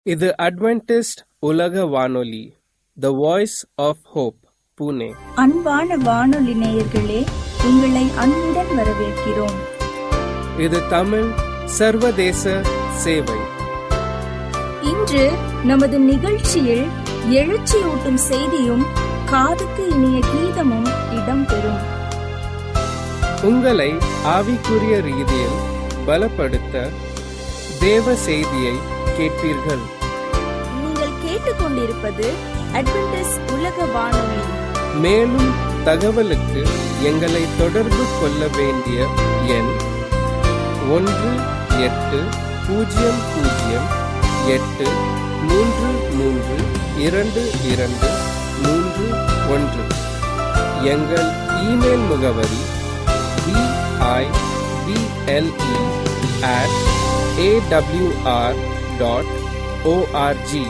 இது அட்வென்டிஸ்ட் உலக வானொலி the voice of hope Pune அன்பான வானொலி நேயர்களே உங்களை அன்புடன் வரவேற்கிறோம் இது தமிழ் சர்வதேச சேவை இன்று நமது நிகழ்ச்சியில் எழுச்சியூட்டும் செய்தியும் காதுக்கு இனிய கீதமும் இடம்பெறும் உங்களை ஆவிக்குரிய ரீதியில் பலப்படுத்த தேவ செய்தியை கேட்பீர்கள் நீங்கள் கேட்டுக்கொண்டிருப்பது அட்வென்டிஸ் உலக வானொலி மேலும் தகவலுக்கு எங்களை தொடர்பு கொள்ள வேண்டிய எண் ஒன்று எட்டு பூஜ்ஜியம் பூஜ்ஜியம் எட்டு மூன்று மூன்று இரண்டு இரண்டு மூன்று ஒன்று எங்கள் இமெயில் முகவரி BIPLE at AWR dot ORG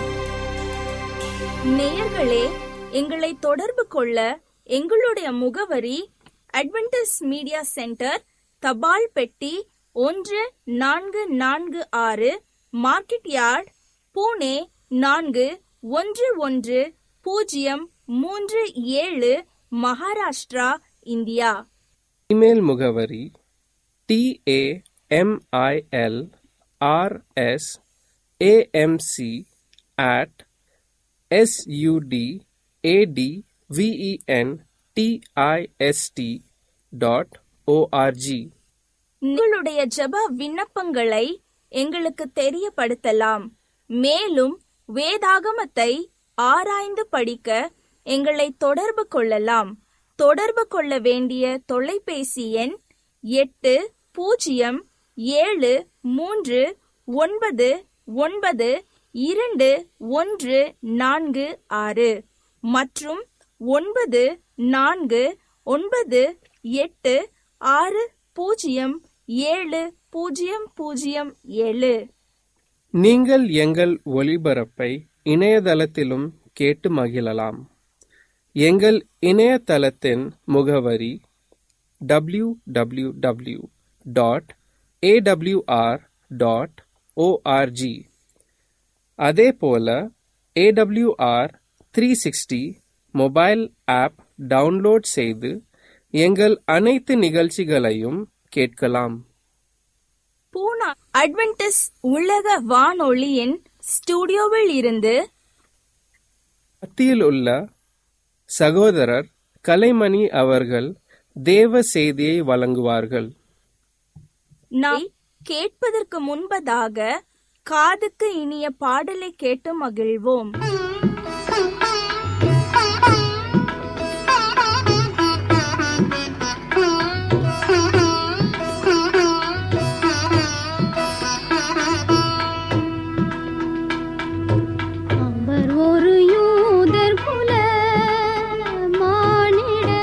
நேயர்களே எங்களை தொடர்பு கொள்ள எங்களுடைய முகவரி அட்வென்டிஸ் மீடியா சென்டர் தபால் பெட்டி ஒன்று நான்கு நான்கு ஆறு மார்க்கெட் யார்ட் பூனே நான்கு ஒன்று ஒன்று பூஜ்ஜியம் மூன்று ஏழு மகாராஷ்டிரா இந்தியா இமெயில் முகவரி TAMIL RS AMC at SUD AT VEN TIST dot ORG உங்களுடைய ஜெப விண்ணப்பங்களை எங்களுக்கு தெரியப்படுத்தலாம் மேலும் வேதாகமத்தை ஆராய்ந்து படிக்க எங்களை தொடர்பு கொள்ளலாம் தொடர்பு கொள்ள வேண்டிய தொலைபேசி எண் எட்டு பூஜ்ஜியம் ஏழு மூன்று ஒன்பது ஒன்பது இரண்டு ஒன்று நான்கு ஆறு மற்றும் ஒன்பது நான்கு ஒன்பது எட்டு ஆறு பூஜ்ஜியம் ஏழு பூஜ்ஜியம் பூஜ்ஜியம் ஏழு நீங்கள் எங்கள் ஒளிபரப்பை இணையதளத்திலும் கேட்டு மகிழலாம் எங்கள் இணையதளத்தின் முகவரி W W W dot AWR dot ORG அதே போல AWR three sixty mobile app download செய்து எங்கள் அனைத்து நிகழ்ச்சிகளையும் கேட்கலாம் பூனா அட்வென்டிஸ் உலக வானொலியின் ஸ்டுடியோவில் இருந்து மத்தியில் உள்ள சகோதரர் கலைமணி அவர்கள் தேவ செய்தியை வழங்குவார்கள் நாம் கேட்பதற்கு முன்பதாக காதுக்கு இனிய பாடலை கேட்டு மகிழ்வோம் அவர் ஒரு யூதர் குல மானிட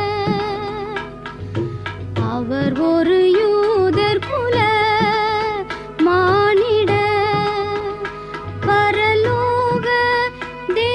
அவர் ஒரு யூதர் குல மானிட பரலோக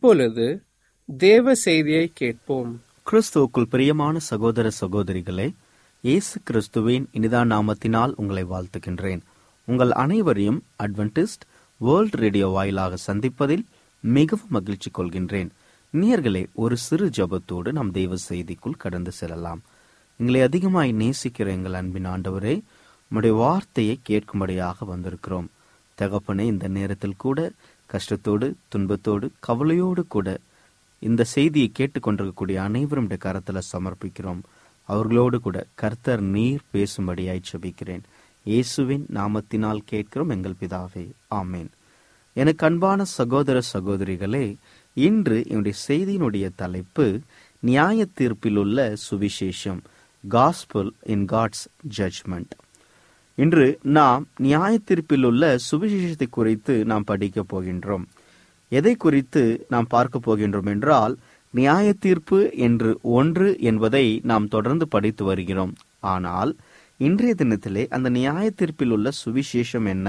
இப்பொழுது தேவ செய்தியை கேட்போம் கிறிஸ்துவுக்குள் பிரியமான சகோதர சகோதரிகளே இயேசு கிறிஸ்துவின் இனிதா நாமத்தினால் உங்களை வாழ்த்துகின்றேன் உங்கள் அனைவரையும் அட்வென்டிஸ்ட் வேர்ல்ட் ரேடியோ வாயிலாக சந்திப்பதில் மிகவும் மகிழ்ச்சி கொள்கின்றேன் நேயர்களே ஒரு சிறு ஜபத்தோடு நாம் தெய்வ செய்திக்குள் கடந்து செல்லலாம் எங்களை அதிகமாய் நேசிக்கிற எங்கள் அன்பின் ஆண்டவரே உம்முடைய வார்த்தையை கேட்கும்படியாக வந்திருக்கிறோம் தகப்பனே இந்த நேரத்தில் கூட கஷ்டத்தோடு துன்பத்தோடு கவலையோடு கூட இந்த செய்தியை கேட்டுக்கொண்டிருக்கக்கூடிய அனைவரும் கரத்துல சமர்ப்பிக்கிறோம் அவர்களோடு கூட கர்த்தர் நீர் பேசும்படியாய் செபிக்கிறேன் இயேசுவின் நாமத்தினால் கேட்கிறோம் எங்கள் பிதாவே ஆமேன் எனக்கு அன்பான சகோதர சகோதரிகளே இன்று என்னுடைய செய்தியினுடைய தலைப்பு நியாய தீர்ப்பில் உள்ள சுவிசேஷம் காஸ்பல் இன் காட்ஸ் ஜட்ஜ்மெண்ட் இன்று நாம் நியாய தீர்ப்பில் உள்ள சுவிசேஷத்தை குறித்து நாம் படிக்க போகின்றோம் எதை குறித்து நாம் பார்க்க போகின்றோம் என்றால் நியாய தீர்ப்பு என்று ஒன்று என்பதை நாம் தொடர்ந்து படித்து வருகிறோம் ஆனால் இன்றைய தினத்திலே அந்த நியாய தீர்ப்பில் உள்ள சுவிசேஷம் என்ன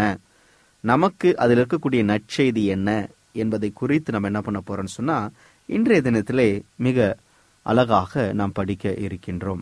நமக்கு அதில் இருக்கக்கூடிய நற்செய்தி என்ன என்பதை குறித்து நம்ம என்ன பண்ண போறோம்னு சொன்னா இன்றைய தினத்திலே மிக அழகாக நாம் படிக்க இருக்கின்றோம்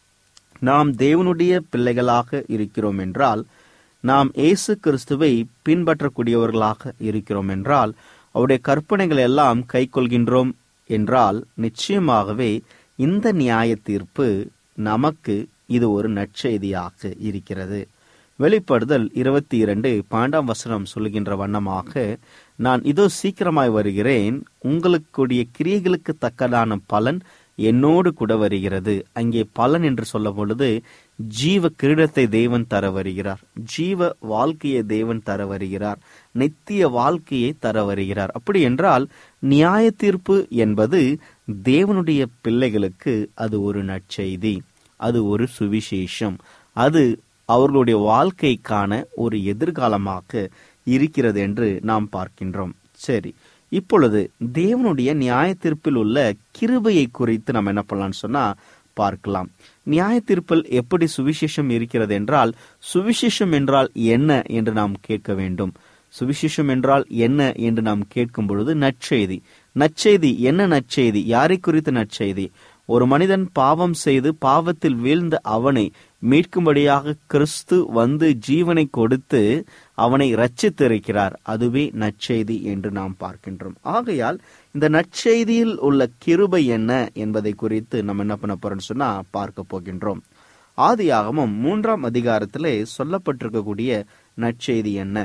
நாம் தேவனுடைய பிள்ளைகளாக இருக்கிறோம் என்றால் நாம் இயேசு கிறிஸ்துவை பின்பற்றக்கூடியவர்களாக இருக்கிறோம் என்றால் அவருடைய கற்பனைகள் எல்லாம் கைக்கொள்கின்றோம் என்றால் நிச்சயமாகவே இந்த நியாய தீர்ப்பு நமக்கு இது ஒரு நற்செய்தியாக இருக்கிறது வெளிப்படுதல் இருபத்தி இரண்டு பாண்டாம் வசனம் சொல்லுகின்ற வண்ணமாக நான் இதோ சீக்கிரமாய் வருகிறேன் உங்களுக்குடைய கிரியைகளுக்கு தக்கதான பலன் என்னோடு கூட வருகிறது அங்கே பலன் என்று சொல்லும் பொழுது ஜீவ கிரீடத்தை தேவன் தர வருகிறார் ஜீவ வாழ்க்கையை தேவன் தர வருகிறார் நித்திய வாழ்க்கையை தர வருகிறார் அப்படி என்றால் நியாய தீர்ப்பு என்பது தேவனுடைய பிள்ளைகளுக்கு அது ஒரு நற்செய்தி அது ஒரு சுவிசேஷம் அது அவர்களுடைய வாழ்க்கைக்கான ஒரு எதிர்காலமாக இருக்கிறது என்று நாம் பார்க்கின்றோம் சரி இப்பொழுது தேவனுடைய நியாய தீர்ப்பில் உள்ள கிருபையை குறித்து நம்ம என்ன பண்ணலாம்னு சொன்னா பார்க்கலாம் நியாய தீர்ப்பில் எப்படி சுவிசேஷம் இருக்கிறது என்றால் சுவிசேஷம் என்றால் என்ன என்று நாம் கேட்க வேண்டும் சுவிசேஷம் என்றால் என்ன என்று நாம் கேட்கும் பொழுது நற்செய்தி நற்செய்தி என்ன நற்செய்தி யாரை குறித்த நற்செய்தி ஒரு மனிதன் பாவம் செய்து பாவத்தில் வீழ்ந்த அவனை மீட்கும்படியாக கிறிஸ்து வந்து ஜீவனை கொடுத்து அவனை ரச்சித்திருக்கிறார் அதுவே நற்செய்தி என்று நாம் பார்க்கின்றோம் ஆகையால் இந்த நற்செய்தியில் உள்ள கிருபை என்ன என்பதை குறித்து நம்ம என்ன பண்ண போறோம்னு சொன்னா பார்க்க போகின்றோம் ஆதியாகமும் மூன்றாம் அதிகாரத்திலே சொல்லப்பட்டிருக்கக்கூடிய நற்செய்தி என்ன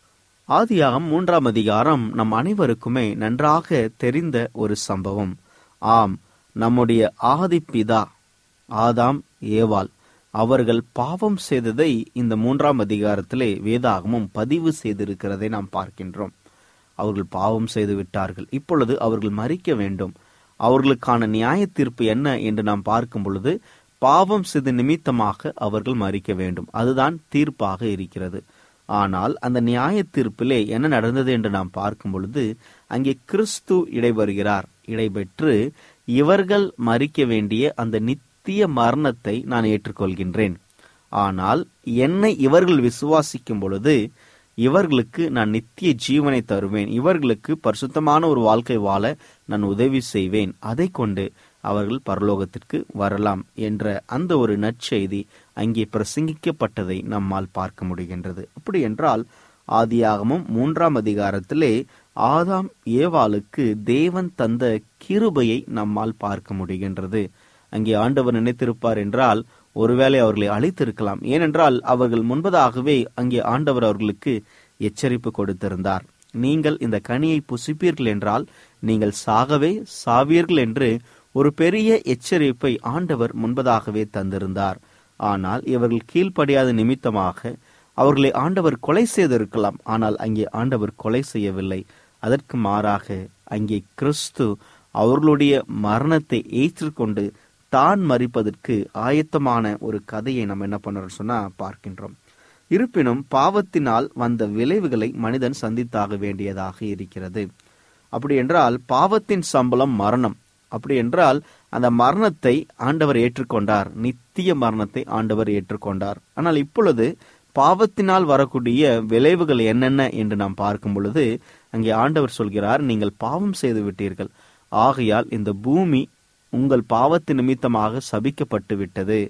ஆதியாகம் மூன்றாம் அதிகாரம் நம் அனைவருக்குமே நன்றாக தெரிந்த ஒரு சம்பவம் ஆம் நம்முடைய ஆதிப்பிதா ஆதாம் ஏவாள் அவர்கள் பாவம் செய்ததை இந்த மூன்றாம் அதிகாரத்திலே வேதாகமும் பதிவு செய்திருக்கிறதை நாம் பார்க்கின்றோம் அவர்கள் பாவம் செய்து விட்டார்கள் இப்பொழுது அவர்கள் மறிக்க வேண்டும் அவர்களுக்கான நியாய தீர்ப்பு என்ன என்று நாம் பார்க்கும் பொழுது பாவம் செய்த நிமித்தமாக அவர்கள் மறிக்க வேண்டும் அதுதான் தீர்ப்பாக இருக்கிறது ஆனால் அந்த நியாய தீர்ப்பிலே என்ன நடந்தது என்று நாம் பார்க்கும் பொழுது அங்கே கிறிஸ்து இடைவருகிறார் இடைபெற்று இவர்கள் மறிக்க வேண்டிய அந்த நித்திய மரணத்தை நான் ஏற்றுக்கொள்கின்றேன் ஆனால் என்னை இவர்கள் விசுவாசிக்கும் பொழுது இவர்களுக்கு நான் நித்திய ஜீவனை தருவேன் இவர்களுக்கு பரிசுத்தமான ஒரு வாழ்க்கை வாழ நான் உதவி செய்வேன் அதை கொண்டு அவர்கள் பரலோகத்திற்கு வரலாம் என்ற அந்த ஒரு நற்செய்தி அங்கே பிரசங்கிக்கப்பட்டதை நம்மால் பார்க்க முடிகின்றது அப்படி என்றால் ஆதியாகமும் மூன்றாம் அதிகாரத்திலே ஆதாம் ஏவாளுக்கு தேவன் தந்த கிருபையை நம்மால் பார்க்க முடிகின்றது அங்கே ஆண்டவர் நினைத்திருப்பார் என்றால் ஒருவேளை அவர்களை அழைத்திருக்கலாம் ஏனென்றால் அவர்கள் முன்பதாகவே அங்கே ஆண்டவர் அவர்களுக்கு எச்சரிப்பு கொடுத்திருந்தார் நீங்கள் இந்த கனியை புசிப்பீர்கள் என்றால் நீங்கள் சாகவே சாவீர்கள் என்று ஒரு பெரிய எச்சரிப்பை ஆண்டவர் முன்பதாகவே தந்திருந்தார் ஆனால் இவர்கள் கீழ்ப்படியாத நிமித்தமாக அவர்களை ஆண்டவர் கொலை செய்திருக்கலாம் ஆனால் அங்கே ஆண்டவர் கொலை செய்யவில்லை அதற்கு மாறாக அங்கே கிறிஸ்து அவர்களுடைய மரணத்தை ஏற்றுக்கொண்டு தான் மறிப்பதற்கு ஆயத்தமான ஒரு கதையை நம்ம என்ன பண்றோம் சொன்னா பார்க்கின்றோம் இருப்பினும் பாவத்தினால் வந்த விளைவுகளை மனிதன் சந்தித்தாக வேண்டியதாக இருக்கிறது அப்படி என்றால் பாவத்தின் சம்பளம் மரணம் அப்படி என்றால் அந்த மரணத்தை ஆண்டவர் ஏற்றுக்கொண்டார் நித்திய மரணத்தை ஆண்டவர் ஏற்றுக்கொண்டார் ஆனால் இப்பொழுது பாவத்தினால் வரக்கூடிய விளைவுகள் என்னென்ன என்று நாம் பார்க்கும் பொழுது அங்கே ஆண்டவர் சொல்கிறார் நீங்கள் பாவம் செய்து விட்டீர்கள் ஆகையால் இந்த பூமி உங்கள் பாவத்து நிமித்தமாக சபிக்கப்பட்டு விட்டது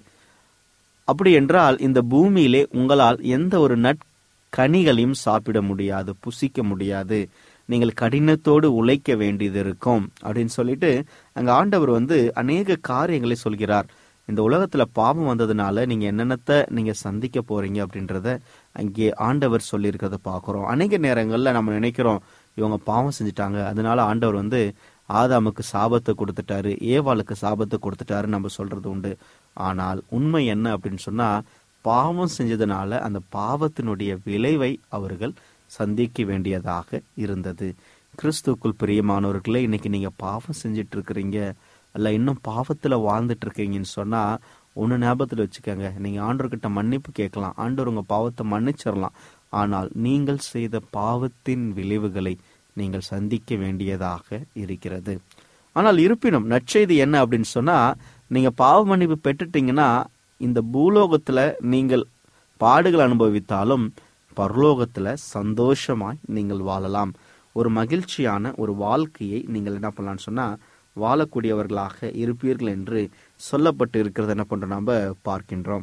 அப்படி என்றால் இந்த பூமியிலே உங்களால் எந்த ஒரு நற்கனிகளையும் சாப்பிட முடியாது புசிக்க முடியாது நீங்கள் கடினத்தோடு உழைக்க வேண்டியது இருக்கும் அப்படின்னு சொல்லிட்டு அங்க ஆண்டவர் வந்து அநேக காரியங்களை சொல்கிறார் இந்த உலகத்துல பாவம் வந்ததுனால நீங்க என்னென்னத்த நீங்க சந்திக்க போறீங்க அப்படின்றத அங்கே ஆண்டவர் சொல்லியிருக்கிறத பார்க்கிறோம் அநேக நேரங்கள்ல நம்ம நினைக்கிறோம் இவங்க பாவம் செஞ்சுட்டாங்க அதனால ஆண்டவர் வந்து ஆதாமுக்கு சாபத்தை கொடுத்துட்டாரு ஏவாளுக்கு சாபத்தை கொடுத்துட்டாரு நம்ம சொல்றது உண்டு ஆனால் உண்மை என்ன அப்படின்னு சொன்னா பாவம் செஞ்சதுனால அந்த பாவத்தினுடைய விளைவை அவர்கள் சந்திக்க வேண்டியதாக இருந்தது கிறிஸ்துக்குள் பிரியமானவர்களே இன்னைக்கு நீங்க பாவம் செஞ்சிட்டு இருக்கிறீங்க அல்ல இன்னும் பாவத்துல வாழ்ந்துட்டு இருக்கீங்கன்னு சொன்னா ஒண்ணு ஞாபகத்துல வச்சுக்கோங்க நீங்க ஆண்டவர்கிட்ட மன்னிப்பு கேட்கலாம் ஆண்டவர் உங்க பாவத்தை மன்னிச்சிடலாம் ஆனால் நீங்கள் செய்த பாவத்தின் விளைவுகளை நீங்கள் சந்திக்க வேண்டியதாக இருக்கிறது ஆனால் இருப்பினும் நற்செய்தி என்ன அப்படின்னு சொன்னா நீங்க பாவ மன்னிப்பு பெற்றுட்டீங்கன்னா இந்த பூலோகத்துல நீங்கள் பாடுகள் அனுபவித்தாலும் பரலோகத்துல சந்தோஷமாய் நீங்கள் வாழலாம் ஒரு மகிழ்ச்சியான ஒரு வாழ்க்கையை நீங்கள் என்ன பண்ணலாம்னு சொன்னா வாழக்கூடியவர்களாக இருப்பீர்கள் என்று சொல்லப்பட்டு இருக்கிறது என்ன பண்றோம் நாம பார்க்கின்றோம்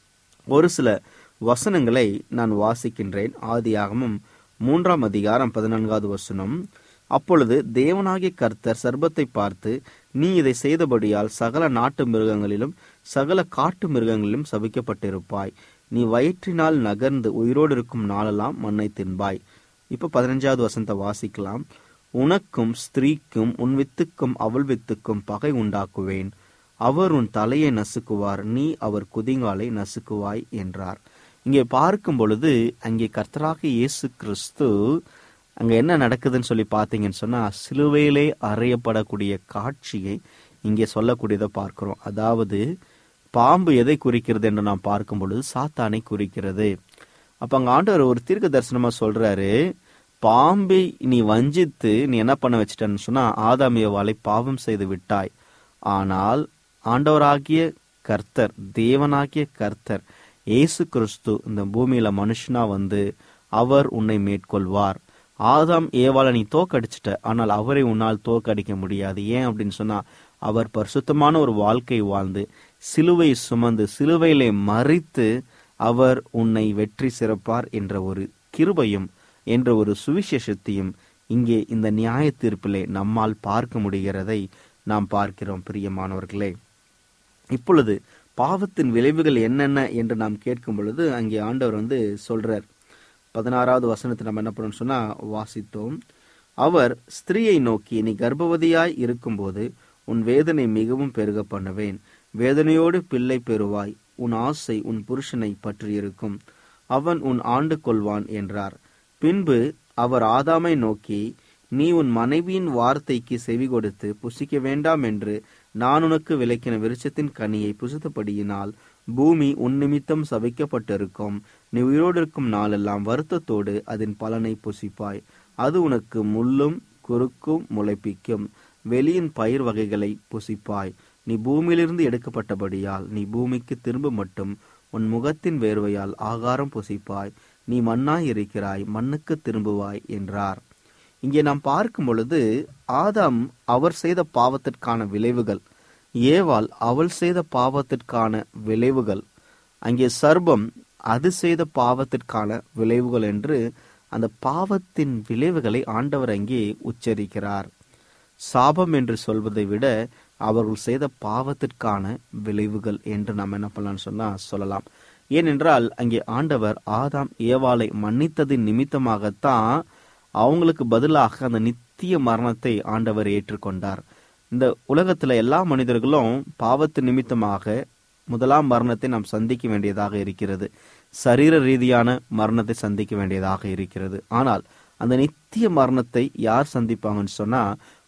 ஒரு சில வசனங்களை நான் வாசிக்கின்றேன் ஆதியாகமும் மூன்றாம் அதிகாரம் பதினான்காவது வசனம் அப்பொழுது தேவனாகிய கர்த்தர் சர்பத்தை பார்த்து நீ இதை செய்தபடியால் சகல நாட்டு மிருகங்களிலும் சகல காட்டு மிருகங்களிலும் சபிக்கப்பட்டிருப்பாய் நீ வயிற்றினால் நகர்ந்து உயிரோடு இருக்கும் நாளெல்லாம் மண்ணை தின்பாய் இப்ப பதினஞ்சாவது வசனத்தை வாசிக்கலாம் உனக்கும் ஸ்திரீக்கும் உன் வித்துக்கும் அவள் வித்துக்கும் பகை உண்டாக்குவேன் அவர் உன் தலையை நசுக்குவார் நீ அவர் குதிங்காலை நசுக்குவாய் என்றார் இங்கே பார்க்கும் பொழுது அங்கே கர்த்தராக இயேசு கிறிஸ்து அங்க என்ன நடக்குதுன்னு சொல்லி பார்த்தீங்கன்னு சொன்னா சிலுவையிலே அறையப்படக்கூடிய காட்சியை இங்கே சொல்லக்கூடியதை பார்க்கிறோம் அதாவது பாம்பு எதை குறிக்கிறது என்று நாம் பார்க்கும் பொழுது சாத்தானை குறிக்கிறது அப்ப அங்க ஆண்டவர் ஒரு தீர்க்க தரிசனமா சொல்றாரு பாம்பை நீ வஞ்சித்து நீ என்ன பண்ண வச்சிட்டன்னு சொன்னா ஆதாமியவாளை பாவம் செய்து விட்டாய் ஆனால் ஆண்டவராகிய கர்த்தர் தேவனாகிய கர்த்தர் இயேசு கிறிஸ்து இந்த பூமியில மனுஷனா வந்து அவர் உன்னை மேற்கொள்வார் ஆதாம் ஏவாளை நீ தோக்கடிச்சிட்ட ஆனால் அவரை உன்னால் தோக்கடிக்க முடியாது ஏன் அப்படின்னு சொன்னா அவர் பரிசுத்தமான ஒரு வாழ்க்கை வாழ்ந்து சிலுவை சுமந்து சிலுவையிலே மறித்து அவர் உன்னை வெற்றி சிறப்பார் என்ற ஒரு கிருபையும் என்ற ஒரு சுவிசேஷத்தையும் இங்கே இந்த நியாய தீர்ப்பிலே நம்மால் பார்க்க முடிகிறதை நாம் பார்க்கிறோம் பிரியமானவர்களே இப்பொழுது பாவத்தின் விளைவுகள் என்னென்ன என்று நாம் கேட்கும் பொழுது அங்கே ஆண்டவர் வந்து சொல்றார் பதினாறாவது வசனத்தை நம்ம என்ன பண்ணோம்னு சொன்னா வாசித்தோம் அவர் ஸ்திரீயை நோக்கி நீ கர்ப்பவதியாய் இருக்கும்போது உன் வேதனை மிகவும் பெருக பண்ணுவேன் வேதனையோடு பிள்ளை பெறுவாய் உன் ஆசை உன் புருஷனை பற்றியிருக்கும் அவன் உன் ஆண்டு கொள்வான் என்றார் பின்பு அவர் ஆதாமை நோக்கி நீ உன் மனைவியின் வார்த்தைக்கு செவி கொடுத்து புசிக்க வேண்டாம் என்று நான் உனக்கு விளக்கின விருட்சத்தின் கனியை புசித்தபடியினால் பூமி உன் நிமித்தம் சபிக்கப்பட்டிருக்கும் நீ உயிரோடு இருக்கும் நாளெல்லாம் வருத்தத்தோடு அதன் பலனை புசிப்பாய் அது உனக்கு முள்ளும் குறுக்கும் முளைப்பிக்கும் வெளியின் பயிர் வகைகளை புசிப்பாய் நீ பூமியிலிருந்து எடுக்கப்பட்டபடியால் நீ பூமிக்கு திரும்ப மட்டும் உன் முகத்தின் வேர்வையால் ஆகாரம் புசிப்பாய் நீ மண்ணாய் இருக்கிறாய் மண்ணுக்கு திரும்புவாய் என்றார் இங்கே நாம் பார்க்கும் பொழுது ஆதாம் அவர் செய்த பாவத்திற்கான விளைவுகள் ஏவாள் அவள் செய்த பாவத்திற்கான விளைவுகள் அங்கே சர்பம் அது செய்த பாவத்திற்கான விளைவுகள் என்று அந்த பாவத்தின் விளைவுகளை ஆண்டவர் அங்கே உச்சரிக்கிறார் சாபம் என்று சொல்வதை விட அவர்கள் செய்த பாவத்திற்கான விளைவுகள் என்று நாம் என்ன பண்ணலாம்னு சொன்னா சொல்லலாம் ஏனென்றால் அங்கே ஆண்டவர் ஆதாம் ஏவாளை மன்னித்ததின் நிமித்தமாகத்தான் அவங்களுக்கு பதிலாக அந்த நித்திய மரணத்தை ஆண்டவர் ஏற்றுக்கொண்டார் இந்த உலகத்துல எல்லா மனிதர்களும் பாவத்து நிமித்தமாக முதலாம் மரணத்தை நாம் சந்திக்க வேண்டியதாக இருக்கிறது சரீர ரீதியான மரணத்தை சந்திக்க வேண்டியதாக இருக்கிறது ஆனால் அந்த நித்திய மரணத்தை யார் சந்திப்பாங்கன்னு சொன்னா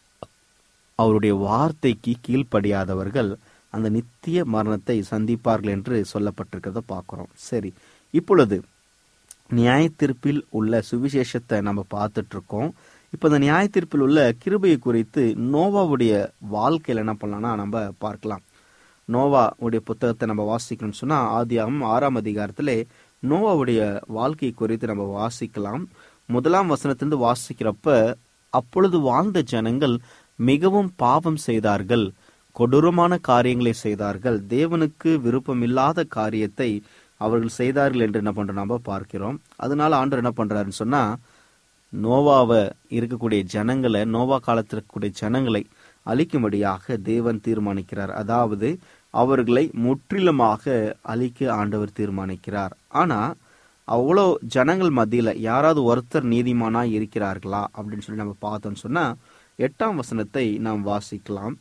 அவருடைய வார்த்தைக்கு கீழ்ப்படியாதவர்கள் அந்த நித்திய மரணத்தை சந்திப்பார்கள் என்று சொல்லப்பட்டிருக்கிறத பார்க்கிறோம் சரி இப்பொழுது நியாயத்தீர்ப்பில் உள்ள சுவிசேஷத்தை நம்ம பார்த்துட்டு இருக்கோம் இப்போ இந்த நியாயத்தீர்ப்பில் உள்ள கிருபையை குறித்து நோவாவுடைய வாழ்க்கையில் என்ன பண்ணலாம்னா நம்ம பார்க்கலாம் நோவா உடைய புத்தகத்தை நம்ம வாசிக்கணும்னு சொன்னா ஆதியாகம் ஆறாம் அதிகாரத்திலே நோவாவுடைய வாழ்க்கை குறித்து நம்ம வாசிக்கலாம் முதலாம் வசனத்திலிருந்து வாசிக்கிறப்ப அப்பொழுது வாழ்ந்த ஜனங்கள் மிகவும் பாவம் செய்தார்கள் கொடூரமான காரியங்களை செய்தார்கள் தேவனுக்கு விருப்பமில்லாத காரியத்தை அவர்கள் செய்தார்கள் என்று என்ன பண்றோம் நம்ம பார்க்கிறோம் அதனால ஆண்டவர் என்ன பண்றாருன்னு சொன்னா நோவாவை இருக்கக்கூடிய ஜனங்களை நோவா காலத்தில் இருக்கக்கூடிய ஜனங்களை அழிக்கும்படியாக தேவன் தீர்மானிக்கிறார் அதாவது அவர்களை முற்றிலுமாக அழிக்க ஆண்டவர் தீர்மானிக்கிறார் ஆனா அவ்வளோ ஜனங்கள் மத்தியில யாராவது ஒருத்தர் நீதிமானா இருக்கிறார்களா அப்படின்னு சொல்லி நம்ம பார்த்தோம்னு சொன்னா எட்டாம் வசனத்தை நாம் வாசிக்கலாம்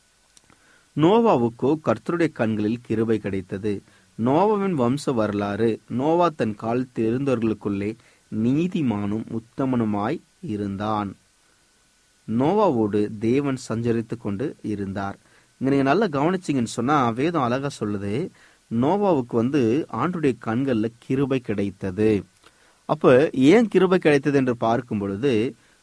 நோவாவுக்கோ கர்த்தருடைய கண்களில் கிருபை கிடைத்தது நோவாவின் வம்ச வரலாறு நோவா தன் காலத்தில் இருந்தவர்களுக்குள்ளே நீதிமானும் உத்தமனுமாய் இருந்தான் நோவாவோடு தேவன் சஞ்சரித்துக் கொண்டு இருந்தார் இங்க நீங்க நல்லா கவனிச்சீங்கன்னு சொன்னா வேதம் அழகா சொல்லுது நோவாவுக்கு வந்து ஆண்டுடைய கண்கள்ல கிருபை கிடைத்தது அப்ப ஏன் கிருபை கிடைத்தது என்று பார்க்கும் பொழுது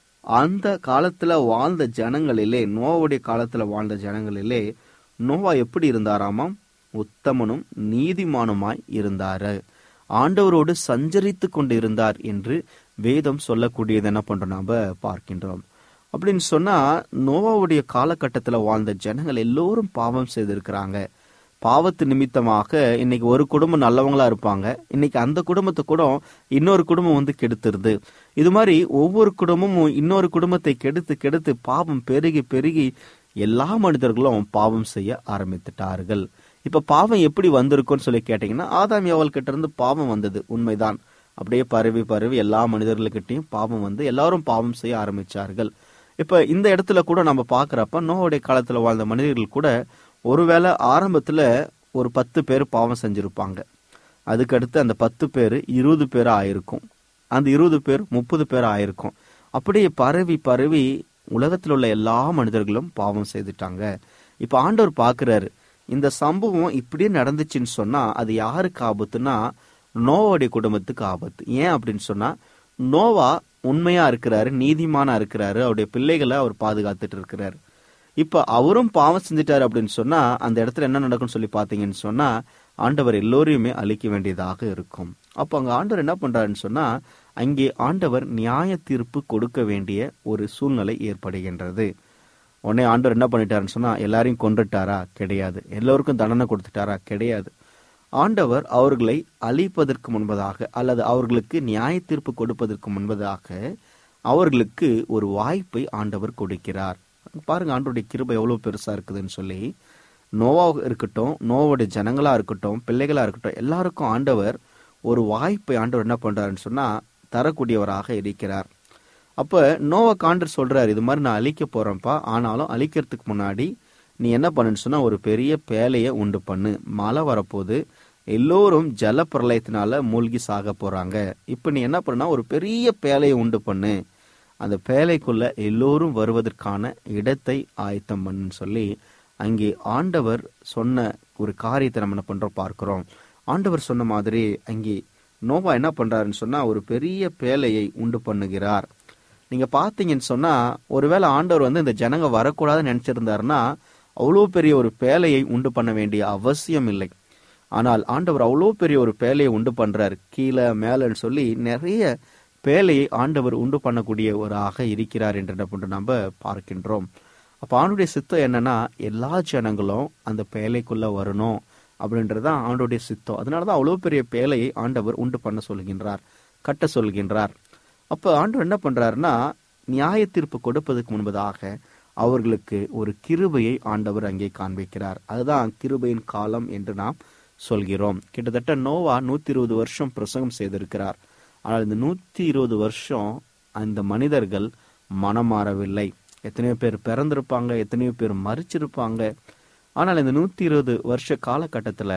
அந்த காலத்துல வாழ்ந்த ஜனங்களிலே நோவாவுடைய காலத்துல வாழ்ந்த ஜனங்களிலே நோவா எப்படி இருந்தாராமாம் உத்தமனும் நீதிமானுமாய் இருந்தாரு ஆண்டவரோடு சஞ்சரித்து கொண்டு இருந்தார் என்று வேதம் சொல்லக்கூடியது என்ன பண்றோம் நாம பார்க்கின்றோம் அப்படின்னு சொன்னா நோவாவுடைய காலகட்டத்துல வாழ்ந்த ஜனங்கள் எல்லோரும் பாவம் செய்திருக்கிறாங்க பாவத்து நிமித்தமாக இன்னைக்கு ஒரு குடும்பம் நல்லவங்களா இருப்பாங்க இன்னைக்கு அந்த குடும்பத்தை கூட இன்னொரு குடும்பம் வந்து கெடுத்துருது இது மாதிரி ஒவ்வொரு குடும்பமும் இன்னொரு குடும்பத்தை கெடுத்து கெடுத்து பாவம் பெருகி பெருகி எல்லா மனிதர்களும் பாவம் செய்ய ஆரம்பித்துட்டார்கள் இப்ப பாவம் எப்படி வந்திருக்கும்னு சொல்லி கேட்டீங்கன்னா ஆதாம் ஏவல் கிட்ட இருந்து பாவம் வந்தது உண்மைதான் அப்படியே பரவி பரவி எல்லா மனிதர்களுக்கிட்டையும் பாவம் வந்து எல்லாரும் பாவம் செய்ய ஆரம்பிச்சார்கள் இப்ப இந்த இடத்துல கூட நம்ம பாக்குறப்ப நோவுடைய காலத்துல வாழ்ந்த மனிதர்கள் கூட ஒருவேளை ஆரம்பத்துல ஒரு பத்து பேர் பாவம் செஞ்சிருப்பாங்க அதுக்கடுத்து அந்த பத்து பேர் இருபது பேர் ஆயிருக்கும் அந்த இருபது பேர் முப்பது பேர் ஆயிருக்கும் அப்படியே பரவி பரவி உலகத்தில் உள்ள எல்லா மனிதர்களும் பாவம் செய்துட்டாங்க இப்ப ஆண்டவர் பாக்குறாரு இந்த சம்பவம் இப்படியே நடந்துச்சுன்னு சொன்னா அது யாருக்கு ஆபத்துனா நோவாவுடைய குடும்பத்துக்கு ஆபத்து ஏன் அப்படின்னு சொன்னா நோவா உண்மையா இருக்கிறாரு நீதிமானா இருக்கிறாரு அவருடைய பிள்ளைகளை அவர் பாதுகாத்துட்டு இருக்கிறாரு இப்ப அவரும் பாவம் செஞ்சுட்டாரு அப்படின்னு சொன்னா அந்த இடத்துல என்ன நடக்கும்னு சொல்லி பாத்தீங்கன்னு சொன்னா ஆண்டவர் எல்லோரையுமே அழிக்க வேண்டியதாக இருக்கும் அப்போ அங்க ஆண்டவர் என்ன பண்றாருன்னு சொன்னா அங்கே ஆண்டவர் நியாய தீர்ப்பு கொடுக்க வேண்டிய ஒரு சூழ்நிலை ஏற்படுகின்றது உடனே ஆண்டவர் என்ன பண்ணிட்டாருன்னு சொன்னா எல்லாரையும் கொன்றுட்டாரா கிடையாது எல்லோருக்கும் தண்டனை கொடுத்துட்டாரா கிடையாது ஆண்டவர் அவர்களை அழிப்பதற்கு முன்பதாக அல்லது அவர்களுக்கு நியாய தீர்ப்பு கொடுப்பதற்கு முன்பதாக அவர்களுக்கு ஒரு வாய்ப்பை ஆண்டவர் கொடுக்கிறார் பாருங்க ஆண்டோடைய கிருபை எவ்வளவு பெருசா இருக்குதுன்னு சொல்லி நோவா இருக்கட்டும் நோவோடைய ஜனங்களா இருக்கட்டும் பிள்ளைகளா இருக்கட்டும் எல்லாருக்கும் ஆண்டவர் ஒரு வாய்ப்பை ஆண்டவர் என்ன பண்றாருன்னு சொன்னா தரக்கூடியவராக இருக்கிறார் அப்ப நோவா காண்டர் சொல்றாரு இது மாதிரி நான் அழிக்க போறேன்ப்பா ஆனாலும் அழிக்கிறதுக்கு முன்னாடி நீ என்ன பண்ணுன்னு சொன்னா ஒரு பெரிய பேலையை உண்டு பண்ணு மழை வரப்போது எல்லோரும் ஜல பிரளயத்தினால மூழ்கி சாக போறாங்க இப்ப நீ என்ன பண்ணா ஒரு பெரிய பேலையை உண்டு பண்ணு அந்த பேலைக்குள்ள எல்லோரும் வருவதற்கான இடத்தை ஆயத்தம் பண்ணுன்னு சொல்லி அங்கே ஆண்டவர் சொன்ன ஒரு காரியத்தை நம்ம என்ன பண்றோம் பார்க்கிறோம் ஆண்டவர் சொன்ன மாதிரி அங்கே நோவா என்ன பண்றாருன்னு சொன்னா ஒரு பெரிய பேலையை உண்டு பண்ணுகிறார் நீங்க பாத்தீங்கன்னு சொன்னா ஒருவேளை ஆண்டவர் வந்து இந்த ஜனங்க வரக்கூடாதுன்னு நினைச்சிருந்தாருன்னா அவ்வளோ பெரிய ஒரு பேலையை உண்டு பண்ண வேண்டிய அவசியம் இல்லை ஆனால் ஆண்டவர் அவ்வளோ பெரிய ஒரு பேலையை உண்டு பண்றார் கீழே மேலன்னு சொல்லி நிறைய பேலையை ஆண்டவர் உண்டு பண்ணக்கூடியவராக இருக்கிறார் என்று என்ன பண்றோம் நம்ம பார்க்கின்றோம் அப்ப ஆண்டுடைய சித்தம் என்னன்னா எல்லா ஜனங்களும் அந்த பேலைக்குள்ள வரணும் அப்படின்றதுதான் ஆண்டுடைய சித்தம் அதனாலதான் அவ்வளவு பெரிய பேலையை ஆண்டவர் உண்டு பண்ண சொல்கின்றார் கட்ட சொல்கின்றார் அப்ப ஆண்டவர் என்ன பண்றாருன்னா நியாய தீர்ப்பு கொடுப்பதற்கு முன்பதாக அவர்களுக்கு ஒரு கிருபையை ஆண்டவர் அங்கே காண்பிக்கிறார் அதுதான் கிருபையின் காலம் என்று நாம் சொல்கிறோம் கிட்டத்தட்ட நோவா நூத்தி இருபது வருஷம் பிரசங்கம் செய்திருக்கிறார் ஆனால் இந்த நூத்தி இருபது வருஷம் அந்த மனிதர்கள் மனம் மாறவில்லை எத்தனையோ பேர் பிறந்திருப்பாங்க எத்தனையோ பேர் மறிச்சிருப்பாங்க ஆனால் இந்த நூத்தி இருபது வருஷ காலகட்டத்துல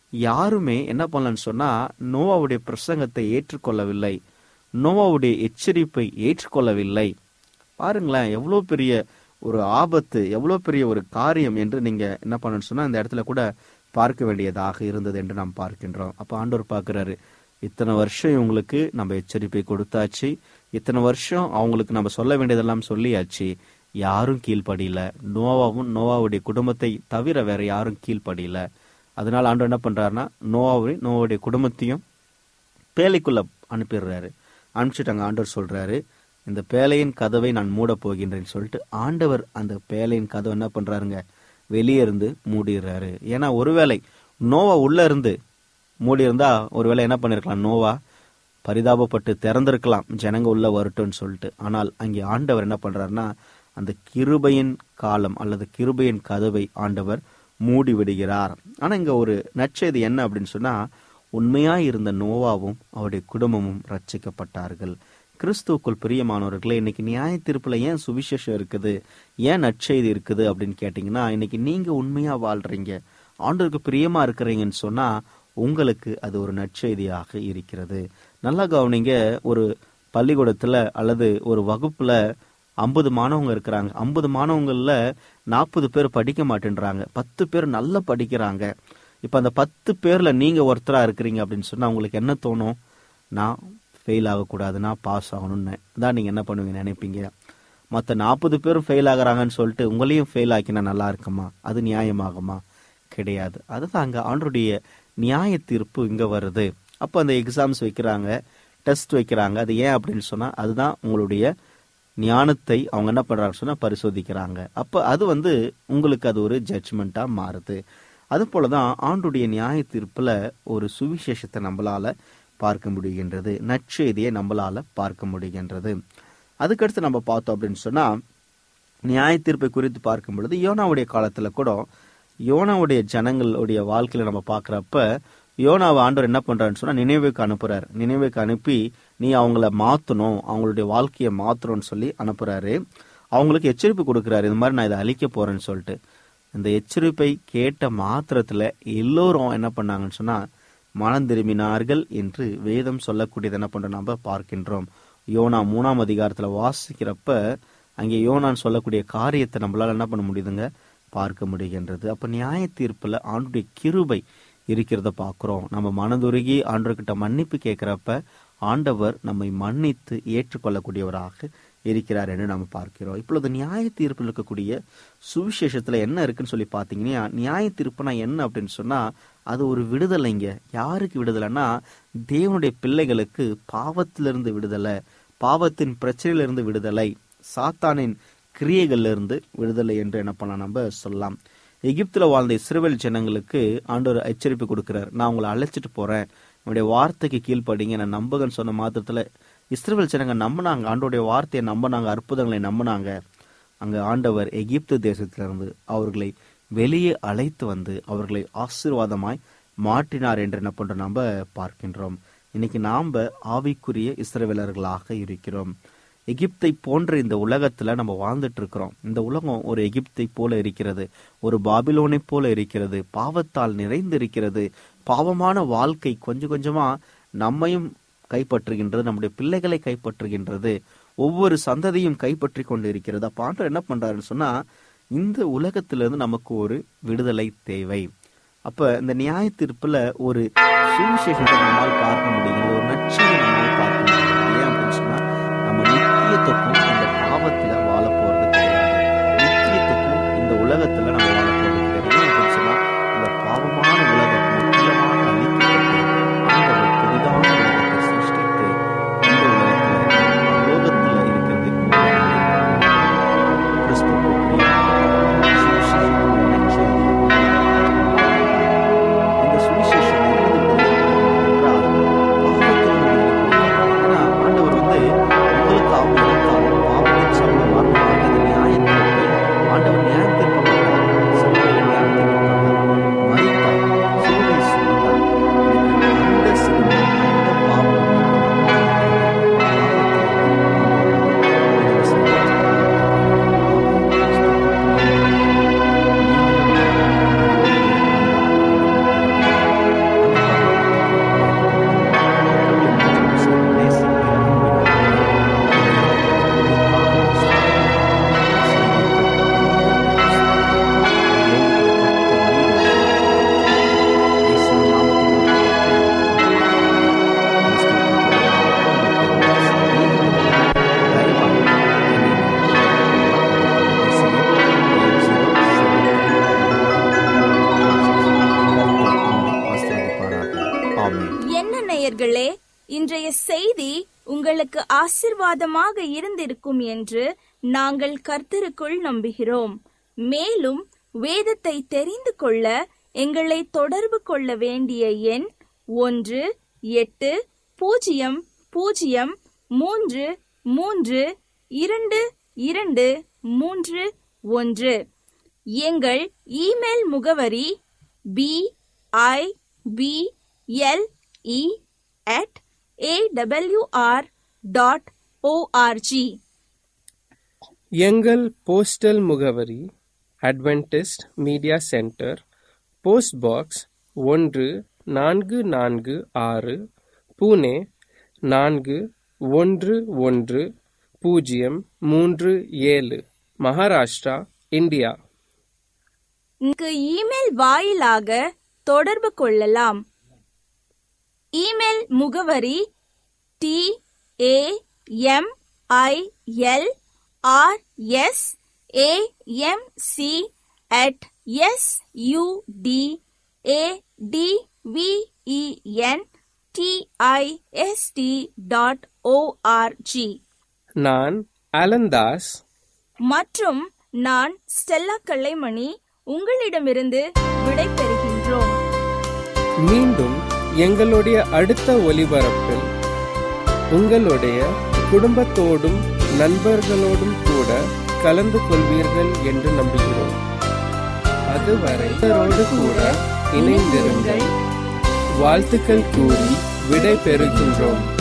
யாருமே என்ன பண்ணலன்னு சொன்னா நோவாவுடைய பிரசங்கத்தை ஏற்றுக்கொள்ளவில்லை நோவாவுடைய எச்சரிப்பை ஏற்றுக்கொள்ளவில்லை பாருங்களேன் எவ்வளவு பெரிய ஒரு ஆபத்து எவ்வளவு பெரிய ஒரு காரியம் என்று நீங்க என்ன பண்ணணும்னு சொன்னா இந்த இடத்துல கூட பார்க்க வேண்டியதாக இருந்தது என்று நாம் பார்க்கின்றோம் அப்ப ஆண்டவர் பார்க்கிறாரு இத்தனை வருஷம் இவங்களுக்கு நம்ம எச்சரிப்பை கொடுத்தாச்சு இத்தனை வருஷம் அவங்களுக்கு நம்ம சொல்ல வேண்டியதெல்லாம் சொல்லியாச்சு யாரும் கீழ்ப்படியில நோவாவும் நோவாவுடைய குடும்பத்தை தவிர வேற யாரும் கீழ்ப்படியில அதனால ஆண்டவர் என்ன பண்றாருன்னா நோவாவை நோவாவுடைய குடும்பத்தையும் பேழைக்குள்ள அனுப்பிடுறாரு அனுப்பிச்சிட்டு அங்க ஆண்டவர் சொல்றாரு இந்த பேழையின் கதவை நான் மூட போகின்றேன்னு சொல்லிட்டு ஆண்டவர் அந்த பேழையின் கதவை என்ன பண்றாருங்க வெளியே இருந்து மூடிடுறாரு ஏன்னா ஒருவேளை நோவா உள்ள இருந்து மூடி இருந்தா ஒருவேளை என்ன பண்ணிருக்கலாம் நோவா பரிதாபப்பட்டு திறந்திருக்கலாம் ஜனங்க உள்ள வரட்டும்னு சொல்லிட்டு ஆனால் அங்கே ஆண்டவர் என்ன பண்றாருன்னா அந்த கிருபையின் காலம் அல்லது கிருபையின் கதவை ஆண்டவர் மூடி விடுகிறார் ஆனா இங்க ஒரு நற்செய்தி என்ன அப்படின்னு சொன்னா உண்மையாய் இருந்த நோவாவும் அவருடைய குடும்பமும் ரட்சிக்கப்பட்டார்கள் கிறிஸ்துவுக்குள் பிரியமானவர்களே இன்னைக்கு நியாய தீர்ப்புல ஏன் சுவிசேஷம் இருக்குது ஏன் நற்செய்தி இருக்குது அப்படின்னு கேட்டீங்கன்னா இன்னைக்கு நீங்க உண்மையா வாழ்றீங்க ஆண்டவருக்கு பிரியமா இருக்கிறீங்கன்னு சொன்னா உங்களுக்கு அது ஒரு நற்செய்தியாக இருக்கிறது நல்லா கவனிங்க ஒரு பள்ளிக்கூடத்துல அல்லது ஒரு வகுப்புல ஐம்பது மாணவங்க இருக்கிறாங்க ஐம்பது மாணவங்கள்ல நாற்பது பேர் படிக்க மாட்டேன்றாங்க பத்து பேர் நல்லா படிக்கிறாங்க இப்ப அந்த பத்து பேர்ல நீங்க ஒருத்தரா இருக்கிறீங்க அப்படின்னு சொன்னா உங்களுக்கு என்ன தோணும் நான் ஃபெயில் ஆகக்கூடாது நான் பாஸ் ஆகணும்னு தான் நீங்க என்ன பண்ணுவீங்க நினைப்பீங்க மற்ற நாற்பது பேரும் ஃபெயில் ஆகுறாங்கன்னு சொல்லிட்டு உங்களையும் ஃபெயில் ஆக்கினா நல்லா இருக்குமா அது நியாயமாகுமா கிடையாது அதுதான் அங்க ஆண்டருடைய நியாய தீர்ப்பு இங்க வருது அப்போ அந்த எக்ஸாம்ஸ் வைக்கிறாங்க டெஸ்ட் வைக்கிறாங்க அது ஏன் அப்படின்னு சொன்னா அதுதான் உங்களுடைய ஞானத்தை அவங்க என்ன பண்றாங்க சொன்னா பரிசோதிக்கிறாங்க அப்ப அது வந்து உங்களுக்கு அது ஒரு ஜட்ஜ்மெண்டா மாறுது அது போலதான் ஆண்டுடைய நியாய தீர்ப்புல ஒரு சுவிசேஷத்தை நம்மளால பார்க்க முடிகின்றது நற்செய்தியை நம்மளால பார்க்க முடிகின்றது அதுக்கடுத்து நம்ம பார்த்தோம் அப்படின்னு சொன்னா நியாய தீர்ப்பை குறித்து பார்க்கும் பொழுது யோனாவுடைய காலத்துல கூட யோனாவுடைய ஜனங்களுடைய வாழ்க்கையில நம்ம பார்க்கறப்ப யோனாவை ஆண்டவர் என்ன பண்றாருன்னு சொன்னா நினைவுக்கு அனுப்புறாரு நினைவுக்கு அனுப்பி நீ அவங்கள மாத்தணும் அவங்களுடைய வாழ்க்கையை மாத்தணும்னு சொல்லி அனுப்புறாரு அவங்களுக்கு எச்சரிப்பு கொடுக்குறாரு இந்த மாதிரி நான் இதை அழிக்க போறேன்னு சொல்லிட்டு இந்த எச்சரிப்பை கேட்ட மாத்திரத்துல எல்லோரும் என்ன பண்ணாங்கன்னு சொன்னா மனம் திரும்பினார்கள் என்று வேதம் சொல்லக்கூடியது என்ன பண்றோம் நம்ம பார்க்கின்றோம் யோனா மூணாம் அதிகாரத்துல வாசிக்கிறப்ப அங்கே யோனான்னு சொல்லக்கூடிய காரியத்தை நம்மளால என்ன பண்ண முடியுதுங்க பார்க்க முடிகின்றது அப்ப நியாய தீர்ப்புல ஆண்டுடைய கிருபை இருக்கிறத பார்க்கிறோம் நம்ம மனதுருகி ஆண்டவர்கிட்ட மன்னிப்பு கேட்கிறப்ப ஆண்டவர் நம்மை மன்னித்து ஏற்றுக்கொள்ளக்கூடியவராக இருக்கிறார் என்று நம்ம பார்க்கிறோம் இப்பொழுது நியாய தீர்ப்பில் இருக்கக்கூடிய சுவிசேஷத்துல என்ன இருக்குன்னு சொல்லி பார்த்தீங்கன்னா நியாய தீர்ப்புனா என்ன அப்படின்னு சொன்னா அது ஒரு விடுதலைங்க யாருக்கு விடுதலைன்னா தேவனுடைய பிள்ளைகளுக்கு பாவத்திலிருந்து விடுதலை பாவத்தின் பிரச்சனையிலிருந்து விடுதலை சாத்தானின் கிரியைகள்ல இருந்து விடுதலை என்று என்ன பண்ணலாம் நம்ம சொல்லலாம் எகிப்துல வாழ்ந்த இஸ்ரேல் ஜனங்களுக்கு ஆண்டவர் எச்சரிப்பு கொடுக்கிறார் நான் உங்களை அழைச்சிட்டு போறேன் என்னுடைய வார்த்தைக்கு கீழ்ப்படிங்க நான் நம்புகன்னு சொன்ன மாத்திரத்துல இஸ்ரேல் ஜனங்க நம்பினாங்க ஆண்டோடைய வார்த்தையை நம்பினாங்க அற்புதங்களை நம்பினாங்க அங்க ஆண்டவர் எகிப்து தேசத்திலிருந்து அவர்களை வெளியே அழைத்து வந்து அவர்களை ஆசீர்வாதமாய் மாற்றினார் என்று என்ன பண்றோம் நம்ம பார்க்கின்றோம் இன்னைக்கு நாம ஆவிக்குரிய இஸ்ரவேலர்களாக இருக்கிறோம் எகிப்தை போன்ற இந்த உலகத்துல நம்ம வாழ்ந்துட்டு இருக்கிறோம் இந்த உலகம் ஒரு எகிப்தை போல இருக்கிறது ஒரு பாபிலோனை போல இருக்கிறது பாவத்தால் நிறைந்து இருக்கிறது பாவமான வாழ்க்கை கொஞ்சம் கொஞ்சமா நம்மையும் கைப்பற்றுகின்றது நம்முடைய பிள்ளைகளை கைப்பற்றுகின்றது ஒவ்வொரு சந்ததியும் கைப்பற்றி கொண்டு இருக்கிறது அப்ப ஆண்டவர் என்ன பண்றாருன்னு சொன்னா இந்த உலகத்திலிருந்து நமக்கு ஒரு விடுதலை தேவை அப்ப இந்த நியாய தீர்ப்புல ஒரு சுவிசேஷத்தை நம்மால் பார்க்க முடிகிறது ஒரு நற்செய்தி நம்மால் பார்க்க முடிகிறது ஏன் அப்படின்னு சொன்னா நம்ம நித்தியத்துக்கும் இந்த பாவத்துல வாழ போறது கிடையாது நித்தியத்துக்கும் இந்த உலகத்துல நம்ம வாழ போறது கிடையாது ஏன் அப்படின்னு சொன்னா இந்த பாவமான உலகம் முற்றிலுமாக அழிக்கப்பட்டு ஆண்டவர் புதிதான உலகத்தை சிருஷ்டித்து இந்த உலகத்துல பரலோகத்துல இருக்கிறதை போல கிறிஸ்துவுக்கு பிரியமான சுவிசேஷம் நற்செய்தி இந்த சுவிசேஷம் எங்கிருந்து விடுதலை என்றால் பாவத்திலிருந்து விடுதலை கொடுக்கப்படும். ஏன்னா ஆண்டவர் வந்து உங்களுக்காகவும் எனக்காகவும் பாவத்தின் சம்பளம் மரணமாக இந்த நியாயத்தீர்ப்பை ஆண்டவர் நியாயம் தீர்க்கப்பட்டார் சிலுவையில் நியாயம் தீர்க்கப்பட்டார் மரித்தார் சிலுவை சுமந்தார் இன்னைக்கு அந்த சிலுவை அந்த பாவம் ஆமென் என்ன நேயர்களே இன்றைய செய்தி உங்களுக்கு ஆசிர்வாதமாக இருந்திருக்கும் என்று நாங்கள் கர்த்தருக்குள் நம்புகிறோம் மேலும் வேதத்தை தெரிந்து கொள்ள எங்களை தொடர்பு கொள்ள வேண்டிய எண் ஒன்று எட்டு பூஜ்ஜியம் பூஜ்ஜியம் மூன்று மூன்று இரண்டு இரண்டு மூன்று ஒன்று எங்கள் இமெயில் முகவரி B I P L E at AWR dot ORG எங்கள் போஸ்டல் முகவரி Adventist media centre post box ஒன்று நான்கு நான்கு ஆறு புனே நான்கு ஒன்று ஒன்று பூஜ்ஜியம் மூன்று ஏழு மகாராஷ்டிரா இந்தியா இங்கு இமெயில் வாயிலாக தொடர்பு கொள்ளலாம் இமெயில் முகவரி T A M I L R S A M C at S U D A T V E N T I S T dot ORG நான் அலந்தாஸ் மற்றும் நான் ஸ்டெல்லா கல்லைமணி உங்களிடமிருந்து விடை பெறுகின்றோம் மீண்டும் எங்களுடைய அடுத்த ஒலிபரப்பில் உங்களுடைய குடும்பத்தோடும் நண்பர்களோடும் கூட கலந்து கொள்வீர்கள் என்று நம்புகிறோம் அதுவரை இவரோடு கூட இணைந்திருங்கள் வாழ்த்துக்கள் கூறி விடை பெறுகின்றோம்